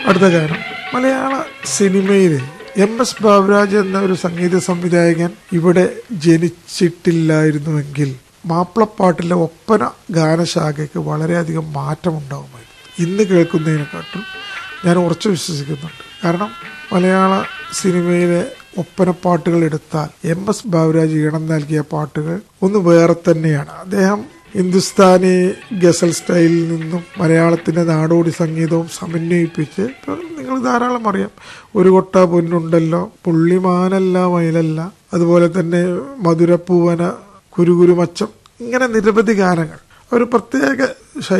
അടുത്ത ഗാനം മലയാള സിനിമയിലെ എം എസ് ബാബുരാജ് എന്ന ഒരു സംഗീത സംവിധായകൻ ഇവിടെ ജനിച്ചിട്ടില്ലായിരുന്നുവെങ്കിൽ മാപ്പിളപ്പാട്ടിലെ ഒപ്പന ഗാനശാഖയ്ക്ക് വളരെയധികം മാറ്റമുണ്ടാകുമായിരുന്നു ഇന്ന് കേൾക്കുന്നതിനെക്കാട്ടും ഞാൻ ഉറച്ചു വിശ്വസിക്കുന്നുണ്ട് കാരണം മലയാള സിനിമയിലെ ഒപ്പനപ്പാട്ടുകൾ എടുത്താൽ എം എസ് ബാബുരാജ് ഈണം നൽകിയ പാട്ടുകൾ ഒന്ന് വേറെ തന്നെയാണ് അദ്ദേഹം ഹിന്ദുസ്ഥാനി ഗസൽ സ്റ്റൈലിൽ നിന്നും മലയാളത്തിന്റെ നാടോടി സംഗീതവും സമന്വയിപ്പിച്ച് ഇപ്പം നിങ്ങൾ ധാരാളം അറിയാം ഒരു കൊട്ട പൊന്നുണ്ടല്ലോ പുള്ളിമാനല്ല മയിലല്ല അതുപോലെ തന്നെ മധുരപ്പൂവന കുരുകുരുമച്ചം ഇങ്ങനെ നിരവധി ഗാനങ്ങൾ ഒരു പ്രത്യേക ശൈലി